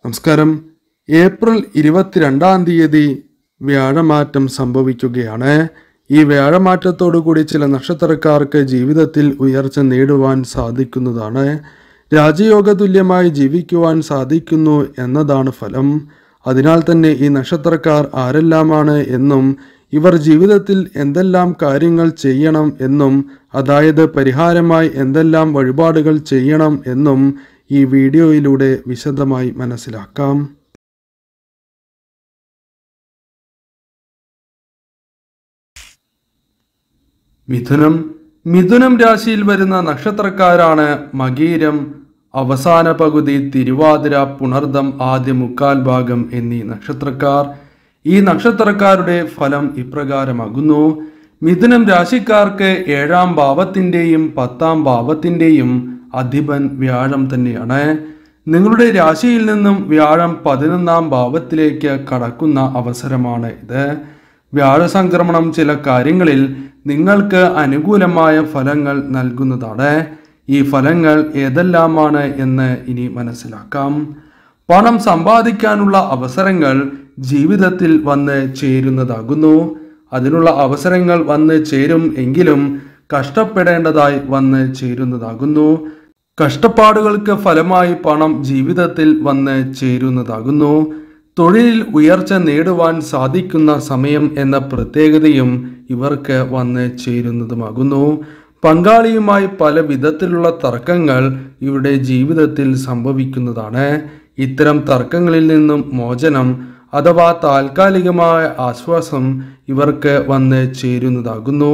നമസ്കാരം ഏപ്രിൽ ഇരുപത്തിരണ്ടാം തീയതി വ്യാഴമാറ്റം സംഭവിക്കുകയാണ് ഈ വ്യാഴമാറ്റത്തോടുകൂടി ചില നക്ഷത്രക്കാർക്ക് ജീവിതത്തിൽ ഉയർച്ച നേടുവാൻ സാധിക്കുന്നതാണ് രാജയോഗ തുല്യമായി ജീവിക്കുവാൻ സാധിക്കുന്നു എന്നതാണ് ഫലം അതിനാൽ തന്നെ ഈ നക്ഷത്രക്കാർ ആരെല്ലാമാണ് എന്നും ഇവർ ജീവിതത്തിൽ എന്തെല്ലാം കാര്യങ്ങൾ ചെയ്യണം എന്നും അതായത് പരിഹാരമായി എന്തെല്ലാം വഴിപാടുകൾ ചെയ്യണം എന്നും ഈ വീഡിയോയിലൂടെ വിശദമായി മനസ്സിലാക്കാം മിഥുനം മിഥുനം രാശിയിൽ വരുന്ന നക്ഷത്രക്കാരാണ് മകീരം അവസാന പകുതി തിരുവാതിര പുണർദം ആദ്യ മുക്കാൽ ഭാഗം എന്നീ നക്ഷത്രക്കാർ ഈ നക്ഷത്രക്കാരുടെ ഫലം ഇപ്രകാരമാകുന്നു മിഥുനം രാശിക്കാർക്ക് ഏഴാം ഭാവത്തിൻ്റെയും പത്താം ഭാവത്തിൻ്റെയും അധിപൻ വ്യാഴം തന്നെയാണ് നിങ്ങളുടെ രാശിയിൽ നിന്നും വ്യാഴം പതിനൊന്നാം ഭാവത്തിലേക്ക് കടക്കുന്ന അവസരമാണ് ഇത് വ്യാഴസംക്രമണം ചില കാര്യങ്ങളിൽ നിങ്ങൾക്ക് അനുകൂലമായ ഫലങ്ങൾ നൽകുന്നതാണ് ഈ ഫലങ്ങൾ ഏതെല്ലാമാണ് എന്ന് ഇനി മനസ്സിലാക്കാം പണം സമ്പാദിക്കാനുള്ള അവസരങ്ങൾ ജീവിതത്തിൽ വന്ന് ചേരുന്നതാകുന്നു അതിനുള്ള അവസരങ്ങൾ വന്ന് ചേരും എങ്കിലും കഷ്ടപ്പെടേണ്ടതായി വന്ന് ചേരുന്നതാകുന്നു കഷ്ടപ്പാടുകൾക്ക് ഫലമായി പണം ജീവിതത്തിൽ വന്ന് ചേരുന്നതാകുന്നു തൊഴിലിൽ ഉയർച്ച നേടുവാൻ സാധിക്കുന്ന സമയം എന്ന പ്രത്യേകതയും ഇവർക്ക് വന്ന് ചേരുന്നതുമാകുന്നു പങ്കാളിയുമായി പല വിധത്തിലുള്ള തർക്കങ്ങൾ ഇവരുടെ ജീവിതത്തിൽ സംഭവിക്കുന്നതാണ് ഇത്തരം തർക്കങ്ങളിൽ നിന്നും മോചനം അഥവാ താൽക്കാലികമായ ആശ്വാസം ഇവർക്ക് വന്ന് ചേരുന്നതാകുന്നു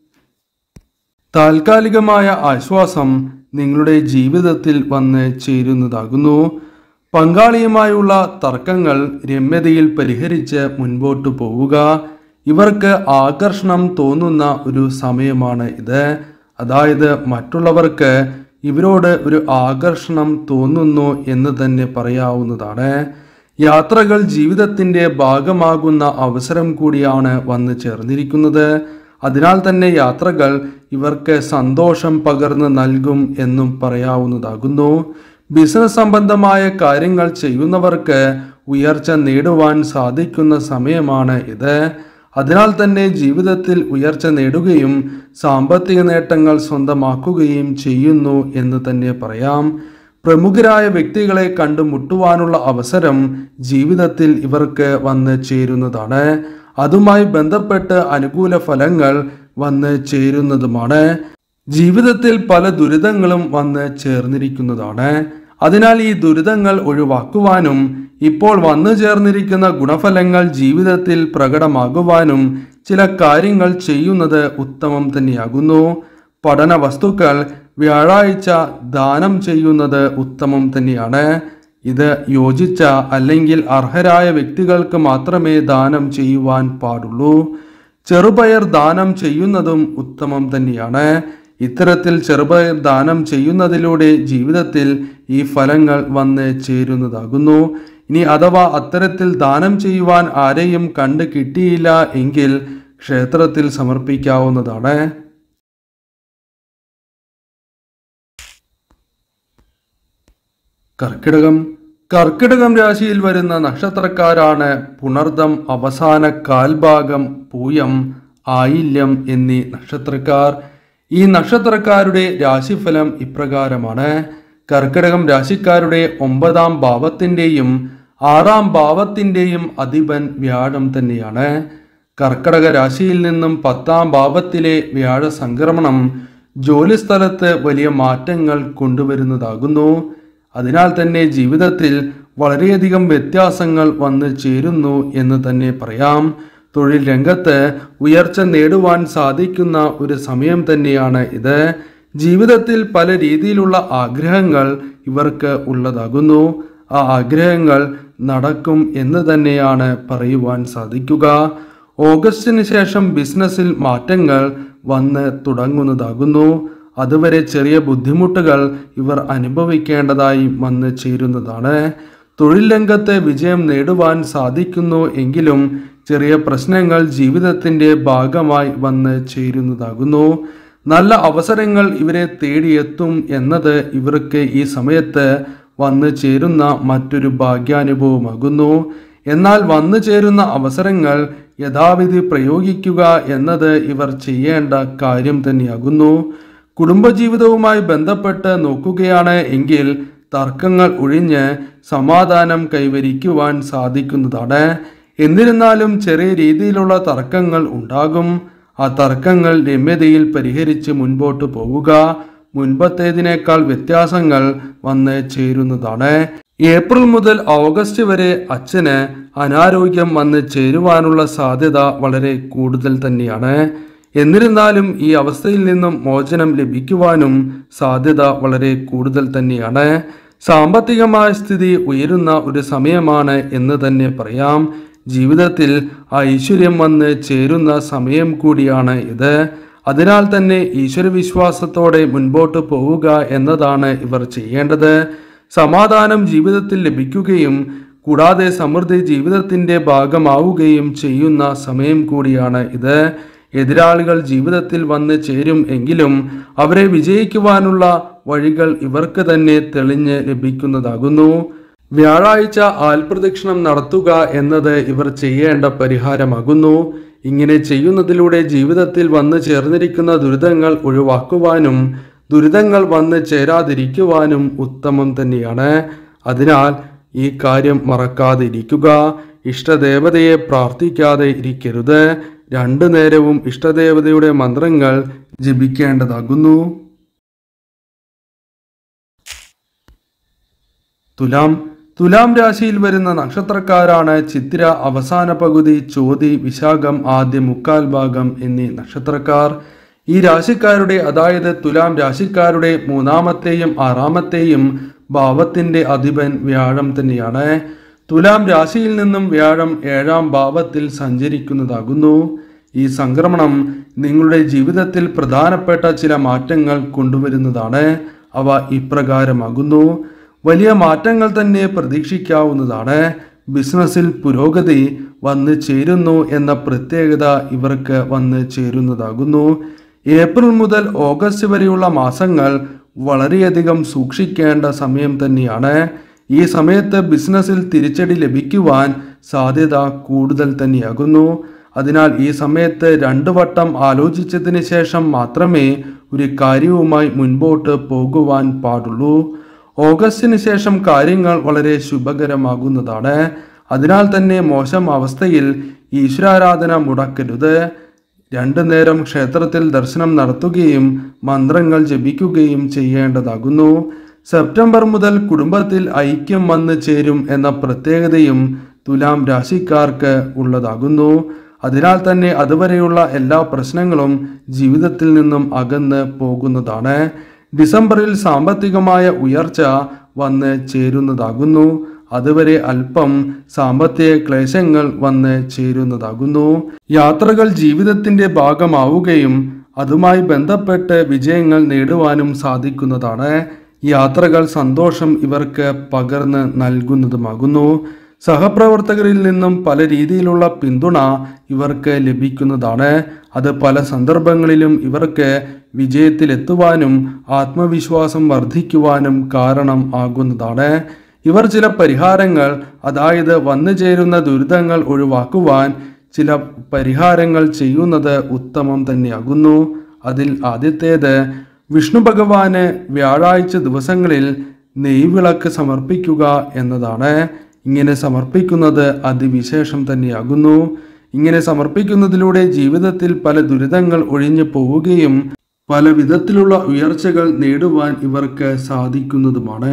താൽക്കാലികമായ ആശ്വാസം നിങ്ങളുടെ ജീവിതത്തിൽ വന്ന് ചേരുന്നതാകുന്നു പങ്കാളിയുമായുള്ള തർക്കങ്ങൾ രമ്യതയിൽ പരിഹരിച്ച് മുൻപോട്ട് പോവുക ഇവർക്ക് ആകർഷണം തോന്നുന്ന ഒരു സമയമാണ് ഇത് അതായത് മറ്റുള്ളവർക്ക് ഇവരോട് ഒരു ആകർഷണം തോന്നുന്നു എന്ന് തന്നെ പറയാവുന്നതാണ് യാത്രകൾ ജീവിതത്തിൻ്റെ ഭാഗമാകുന്ന അവസരം കൂടിയാണ് വന്നു ചേർന്നിരിക്കുന്നത് അതിനാൽ തന്നെ യാത്രകൾ ഇവർക്ക് സന്തോഷം പകർന്ന് നൽകും എന്നും പറയാവുന്നതാകുന്നു ബിസിനസ് സംബന്ധമായ കാര്യങ്ങൾ ചെയ്യുന്നവർക്ക് ഉയർച്ച നേടുവാൻ സാധിക്കുന്ന സമയമാണ് ഇത് അതിനാൽ തന്നെ ജീവിതത്തിൽ ഉയർച്ച നേടുകയും സാമ്പത്തിക നേട്ടങ്ങൾ സ്വന്തമാക്കുകയും ചെയ്യുന്നു എന്ന് തന്നെ പറയാം പ്രമുഖരായ വ്യക്തികളെ കണ്ടുമുട്ടുവാനുള്ള അവസരം ജീവിതത്തിൽ ഇവർക്ക് വന്ന് ചേരുന്നതാണ് അതുമായി ബന്ധപ്പെട്ട് അനുകൂല ഫലങ്ങൾ വന്ന് ചേരുന്നതുമാണ് ജീവിതത്തിൽ പല ദുരിതങ്ങളും വന്ന് ചേർന്നിരിക്കുന്നതാണ് അതിനാൽ ഈ ദുരിതങ്ങൾ ഒഴിവാക്കുവാനും ഇപ്പോൾ വന്നു ചേർന്നിരിക്കുന്ന ഗുണഫലങ്ങൾ ജീവിതത്തിൽ പ്രകടമാകുവാനും ചില കാര്യങ്ങൾ ചെയ്യുന്നത് ഉത്തമം തന്നെയാകുന്നു പഠന വസ്തുക്കൾ വ്യാഴാഴ്ച ദാനം ചെയ്യുന്നത് ഉത്തമം തന്നെയാണ് ഇത് യോജിച്ച അല്ലെങ്കിൽ അർഹരായ വ്യക്തികൾക്ക് മാത്രമേ ദാനം ചെയ്യുവാൻ പാടുള്ളൂ ചെറുപയർ ദാനം ചെയ്യുന്നതും ഉത്തമം തന്നെയാണ് ഇത്തരത്തിൽ ചെറുപയർ ദാനം ചെയ്യുന്നതിലൂടെ ജീവിതത്തിൽ ഈ ഫലങ്ങൾ വന്ന് ചേരുന്നതാകുന്നു ഇനി അഥവാ അത്തരത്തിൽ ദാനം ചെയ്യുവാൻ ആരെയും കണ്ടു കിട്ടിയില്ല എങ്കിൽ ക്ഷേത്രത്തിൽ സമർപ്പിക്കാവുന്നതാണ് കർക്കിടകം കർക്കിടകം രാശിയിൽ വരുന്ന നക്ഷത്രക്കാരാണ് പുണർദം അവസാന കാൽഭാഗം പൂയം ആയില്യം എന്നീ നക്ഷത്രക്കാർ ഈ നക്ഷത്രക്കാരുടെ രാശിഫലം ഇപ്രകാരമാണ് കർക്കിടകം രാശിക്കാരുടെ ഒമ്പതാം ഭാവത്തിൻ്റെയും ആറാം ഭാവത്തിൻ്റെയും അധിപൻ വ്യാഴം തന്നെയാണ് കർക്കടക രാശിയിൽ നിന്നും പത്താം ഭാവത്തിലെ വ്യാഴ സംക്രമണം ജോലിസ്ഥലത്ത് വലിയ മാറ്റങ്ങൾ കൊണ്ടുവരുന്നതാകുന്നു അതിനാൽ തന്നെ ജീവിതത്തിൽ വളരെയധികം വ്യത്യാസങ്ങൾ വന്നു ചേരുന്നു എന്ന് തന്നെ പറയാം തൊഴിൽ രംഗത്ത് ഉയർച്ച നേടുവാൻ സാധിക്കുന്ന ഒരു സമയം തന്നെയാണ് ഇത് ജീവിതത്തിൽ പല രീതിയിലുള്ള ആഗ്രഹങ്ങൾ ഇവർക്ക് ഉള്ളതാകുന്നു ആ ആഗ്രഹങ്ങൾ നടക്കും എന്ന് തന്നെയാണ് പറയുവാൻ സാധിക്കുക ഓഗസ്റ്റിന് ശേഷം ബിസിനസ്സിൽ മാറ്റങ്ങൾ വന്ന് തുടങ്ങുന്നതാകുന്നു അതുവരെ ചെറിയ ബുദ്ധിമുട്ടുകൾ ഇവർ അനുഭവിക്കേണ്ടതായി വന്ന് ചേരുന്നതാണ് തൊഴിൽ രംഗത്ത് വിജയം നേടുവാൻ സാധിക്കുന്നു എങ്കിലും ചെറിയ പ്രശ്നങ്ങൾ ജീവിതത്തിൻ്റെ ഭാഗമായി വന്ന് ചേരുന്നതാകുന്നു നല്ല അവസരങ്ങൾ ഇവരെ തേടിയെത്തും എന്നത് ഇവർക്ക് ഈ സമയത്ത് വന്നു ചേരുന്ന മറ്റൊരു ഭാഗ്യാനുഭവമാകുന്നു എന്നാൽ വന്നു ചേരുന്ന അവസരങ്ങൾ യഥാവിധി പ്രയോഗിക്കുക എന്നത് ഇവർ ചെയ്യേണ്ട കാര്യം തന്നെയാകുന്നു കുടുംബജീവിതവുമായി ബന്ധപ്പെട്ട് നോക്കുകയാണ് എങ്കിൽ തർക്കങ്ങൾ ഒഴിഞ്ഞ് സമാധാനം കൈവരിക്കുവാൻ സാധിക്കുന്നതാണ് എന്നിരുന്നാലും ചെറിയ രീതിയിലുള്ള തർക്കങ്ങൾ ഉണ്ടാകും ആ തർക്കങ്ങൾ രമ്യതയിൽ പരിഹരിച്ച് മുൻപോട്ട് പോവുക മുൻപത്തേതിനേക്കാൾ വ്യത്യാസങ്ങൾ വന്ന് ചേരുന്നതാണ് ഏപ്രിൽ മുതൽ ഓഗസ്റ്റ് വരെ അച്ഛന് അനാരോഗ്യം വന്ന് ചേരുവാനുള്ള സാധ്യത വളരെ കൂടുതൽ തന്നെയാണ് എന്നിരുന്നാലും ഈ അവസ്ഥയിൽ നിന്നും മോചനം ലഭിക്കുവാനും സാധ്യത വളരെ കൂടുതൽ തന്നെയാണ് സാമ്പത്തികമായ സ്ഥിതി ഉയരുന്ന ഒരു സമയമാണ് എന്ന് തന്നെ പറയാം ജീവിതത്തിൽ ഐശ്വര്യം വന്ന് ചേരുന്ന സമയം കൂടിയാണ് ഇത് അതിനാൽ തന്നെ ഈശ്വരവിശ്വാസത്തോടെ മുൻപോട്ട് പോവുക എന്നതാണ് ഇവർ ചെയ്യേണ്ടത് സമാധാനം ജീവിതത്തിൽ ലഭിക്കുകയും കൂടാതെ സമൃദ്ധി ജീവിതത്തിന്റെ ഭാഗമാവുകയും ചെയ്യുന്ന സമയം കൂടിയാണ് ഇത് എതിരാളികൾ ജീവിതത്തിൽ വന്ന് ചേരും എങ്കിലും അവരെ വിജയിക്കുവാനുള്ള വഴികൾ ഇവർക്ക് തന്നെ തെളിഞ്ഞ് ലഭിക്കുന്നതാകുന്നു വ്യാഴാഴ്ച ആൽപ്രദക്ഷിണം നടത്തുക എന്നത് ഇവർ ചെയ്യേണ്ട പരിഹാരമാകുന്നു ഇങ്ങനെ ചെയ്യുന്നതിലൂടെ ജീവിതത്തിൽ വന്നു ചേർന്നിരിക്കുന്ന ദുരിതങ്ങൾ ഒഴിവാക്കുവാനും ദുരിതങ്ങൾ വന്ന് ചേരാതിരിക്കുവാനും ഉത്തമം തന്നെയാണ് അതിനാൽ ഈ കാര്യം മറക്കാതെ ഇരിക്കുക ഇഷ്ടദേവതയെ പ്രാർത്ഥിക്കാതെ ഇരിക്കരുത് രണ്ടു നേരവും ഇഷ്ടദേവതയുടെ മന്ത്രങ്ങൾ ജപിക്കേണ്ടതാകുന്നു തുലാം തുലാം രാശിയിൽ വരുന്ന നക്ഷത്രക്കാരാണ് ചിത്തിര അവസാന പകുതി ചോതി വിശാഖം ആദ്യ മുക്കാൽ ഭാഗം എന്നീ നക്ഷത്രക്കാർ ഈ രാശിക്കാരുടെ അതായത് തുലാം രാശിക്കാരുടെ മൂന്നാമത്തെയും ആറാമത്തെയും ഭാവത്തിന്റെ അധിപൻ വ്യാഴം തന്നെയാണ് തുലാം രാശിയിൽ നിന്നും വ്യാഴം ഏഴാം ഭാവത്തിൽ സഞ്ചരിക്കുന്നതാകുന്നു ഈ സംക്രമണം നിങ്ങളുടെ ജീവിതത്തിൽ പ്രധാനപ്പെട്ട ചില മാറ്റങ്ങൾ കൊണ്ടുവരുന്നതാണ് അവ ഇപ്രകാരമാകുന്നു വലിയ മാറ്റങ്ങൾ തന്നെ പ്രതീക്ഷിക്കാവുന്നതാണ് ബിസിനസ്സിൽ പുരോഗതി വന്ന് ചേരുന്നു എന്ന പ്രത്യേകത ഇവർക്ക് വന്ന് ചേരുന്നതാകുന്നു ഏപ്രിൽ മുതൽ ഓഗസ്റ്റ് വരെയുള്ള മാസങ്ങൾ വളരെയധികം സൂക്ഷിക്കേണ്ട സമയം തന്നെയാണ് ഈ സമയത്ത് ബിസിനസ്സിൽ തിരിച്ചടി ലഭിക്കുവാൻ സാധ്യത കൂടുതൽ തന്നെയാകുന്നു അതിനാൽ ഈ സമയത്ത് രണ്ടു വട്ടം ആലോചിച്ചതിന് ശേഷം മാത്രമേ ഒരു കാര്യവുമായി മുൻപോട്ട് പോകുവാൻ പാടുള്ളൂ ഓഗസ്റ്റിന് ശേഷം കാര്യങ്ങൾ വളരെ ശുഭകരമാകുന്നതാണ് അതിനാൽ തന്നെ മോശം അവസ്ഥയിൽ ഈശ്വരാരാധന മുടക്കരുത് രണ്ടു നേരം ക്ഷേത്രത്തിൽ ദർശനം നടത്തുകയും മന്ത്രങ്ങൾ ജപിക്കുകയും ചെയ്യേണ്ടതാകുന്നു സെപ്റ്റംബർ മുതൽ കുടുംബത്തിൽ ഐക്യം വന്നു ചേരും എന്ന പ്രത്യേകതയും തുലാം രാശിക്കാർക്ക് ഉള്ളതാകുന്നു അതിനാൽ തന്നെ അതുവരെയുള്ള എല്ലാ പ്രശ്നങ്ങളും ജീവിതത്തിൽ നിന്നും അകന്ന് പോകുന്നതാണ് ഡിസംബറിൽ സാമ്പത്തികമായ ഉയർച്ച വന്ന് ചേരുന്നതാകുന്നു അതുവരെ അല്പം സാമ്പത്തിക ക്ലേശങ്ങൾ വന്ന് ചേരുന്നതാകുന്നു യാത്രകൾ ജീവിതത്തിന്റെ ഭാഗമാവുകയും അതുമായി ബന്ധപ്പെട്ട് വിജയങ്ങൾ നേടുവാനും സാധിക്കുന്നതാണ് യാത്രകൾ സന്തോഷം ഇവർക്ക് പകർന്ന് നൽകുന്നതുമാകുന്നു സഹപ്രവർത്തകരിൽ നിന്നും പല രീതിയിലുള്ള പിന്തുണ ഇവർക്ക് ലഭിക്കുന്നതാണ് അത് പല സന്ദർഭങ്ങളിലും ഇവർക്ക് വിജയത്തിലെത്തുവാനും ആത്മവിശ്വാസം വർദ്ധിക്കുവാനും കാരണം ആകുന്നതാണ് ഇവർ ചില പരിഹാരങ്ങൾ അതായത് വന്നു ചേരുന്ന ദുരിതങ്ങൾ ഒഴിവാക്കുവാൻ ചില പരിഹാരങ്ങൾ ചെയ്യുന്നത് ഉത്തമം തന്നെയാകുന്നു അതിൽ ആദ്യത്തേത് വിഷ്ണു ഭഗവാന് വ്യാഴാഴ്ച ദിവസങ്ങളിൽ നെയ്വിളക്ക് സമർപ്പിക്കുക എന്നതാണ് ഇങ്ങനെ സമർപ്പിക്കുന്നത് അതിവിശേഷം തന്നെയാകുന്നു ഇങ്ങനെ സമർപ്പിക്കുന്നതിലൂടെ ജീവിതത്തിൽ പല ദുരിതങ്ങൾ ഒഴിഞ്ഞു പോവുകയും പല വിധത്തിലുള്ള ഉയർച്ചകൾ നേടുവാൻ ഇവർക്ക് സാധിക്കുന്നതുമാണ്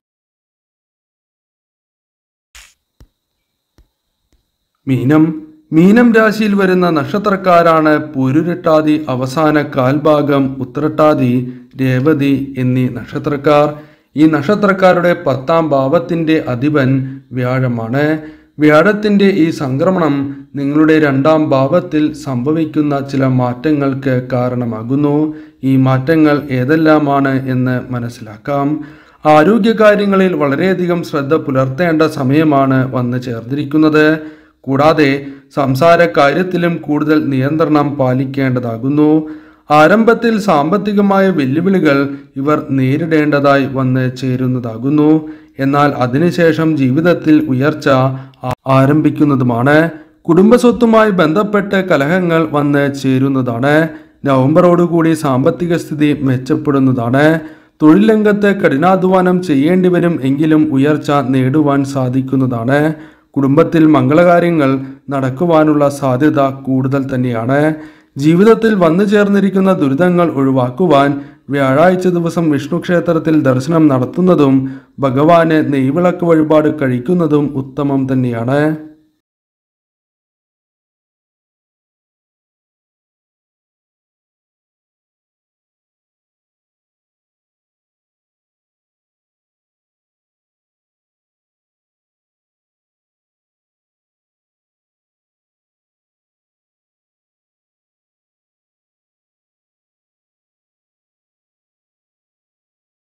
മീനം മീനം രാശിയിൽ വരുന്ന നക്ഷത്രക്കാരാണ് പൂരുരട്ടാതി അവസാന കാൽഭാഗം ഉത്രട്ടാതി രേവതി എന്നീ നക്ഷത്രക്കാർ ഈ നക്ഷത്രക്കാരുടെ പത്താം ഭാവത്തിന്റെ അധിപൻ വ്യാഴമാണ് വ്യാഴത്തിന്റെ ഈ സംക്രമണം നിങ്ങളുടെ രണ്ടാം ഭാവത്തിൽ സംഭവിക്കുന്ന ചില മാറ്റങ്ങൾക്ക് കാരണമാകുന്നു ഈ മാറ്റങ്ങൾ ഏതെല്ലാമാണ് എന്ന് മനസ്സിലാക്കാം ആരോഗ്യകാര്യങ്ങളിൽ വളരെയധികം ശ്രദ്ധ പുലർത്തേണ്ട സമയമാണ് വന്നു ചേർന്നിരിക്കുന്നത് കൂടാതെ സംസാര കാര്യത്തിലും കൂടുതൽ നിയന്ത്രണം പാലിക്കേണ്ടതാകുന്നു ആരംഭത്തിൽ സാമ്പത്തികമായ വെല്ലുവിളികൾ ഇവർ നേരിടേണ്ടതായി വന്ന് ചേരുന്നതാകുന്നു എന്നാൽ അതിനുശേഷം ജീവിതത്തിൽ ഉയർച്ച ആ- ആരംഭിക്കുന്നതുമാണ് കുടുംബസ്വത്തുമായി ബന്ധപ്പെട്ട് കലഹങ്ങൾ വന്ന് ചേരുന്നതാണ് നവംബറോടുകൂടി സാമ്പത്തിക സ്ഥിതി മെച്ചപ്പെടുന്നതാണ് തൊഴിൽ രംഗത്ത് കഠിനാധ്വാനം ചെയ്യേണ്ടി വരും എങ്കിലും ഉയർച്ച നേടുവാൻ സാധിക്കുന്നതാണ് കുടുംബത്തിൽ മംഗളകാര്യങ്ങൾ നടക്കുവാനുള്ള സാധ്യത കൂടുതൽ തന്നെയാണ് ജീവിതത്തിൽ വന്നു ചേർന്നിരിക്കുന്ന ദുരിതങ്ങൾ ഒഴിവാക്കുവാൻ വ്യാഴാഴ്ച ദിവസം വിഷ്ണു ക്ഷേത്രത്തിൽ ദർശനം നടത്തുന്നതും ഭഗവാന് നെയ്വിളക്ക് വഴിപാട് കഴിക്കുന്നതും ഉത്തമം തന്നെയാണ്